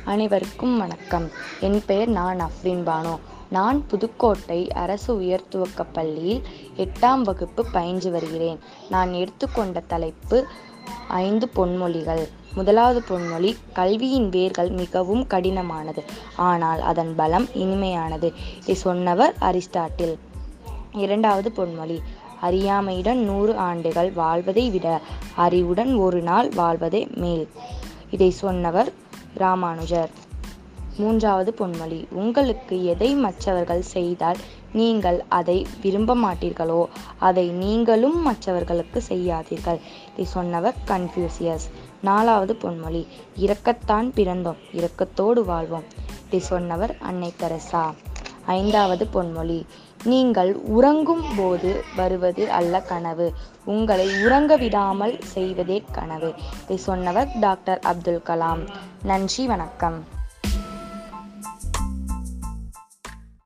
அனைவருக்கும் வணக்கம் என் பெயர் நான் அஃப்ரின் பானு நான் புதுக்கோட்டை அரசு உயர் துவக்கப் பள்ளியில் எட்டாம் வகுப்பு பயின்று வருகிறேன் நான் எடுத்துக்கொண்ட தலைப்பு ஐந்து பொன்மொழிகள் முதலாவது பொன்மொழி கல்வியின் வேர்கள் மிகவும் கடினமானது ஆனால் அதன் பலம் இனிமையானது இதை சொன்னவர் அரிஸ்டாட்டில் இரண்டாவது பொன்மொழி அறியாமையுடன் நூறு ஆண்டுகள் வாழ்வதை விட அறிவுடன் ஒரு நாள் வாழ்வதே மேல் இதை சொன்னவர் ராமானுஜர் மூன்றாவது பொன்மொழி உங்களுக்கு எதை மற்றவர்கள் செய்தால் நீங்கள் அதை விரும்ப மாட்டீர்களோ அதை நீங்களும் மற்றவர்களுக்கு செய்யாதீர்கள் இதை சொன்னவர் கன்ஃபியூசியஸ் நாலாவது பொன்மொழி இரக்கத்தான் பிறந்தோம் இரக்கத்தோடு வாழ்வோம் இதை சொன்னவர் அன்னை தெரசா ஐந்தாவது பொன்மொழி நீங்கள் உறங்கும் போது வருவது அல்ல கனவு உங்களை உறங்க விடாமல் செய்வதே கனவு இதை சொன்னவர் டாக்டர் அப்துல் கலாம் நன்றி வணக்கம்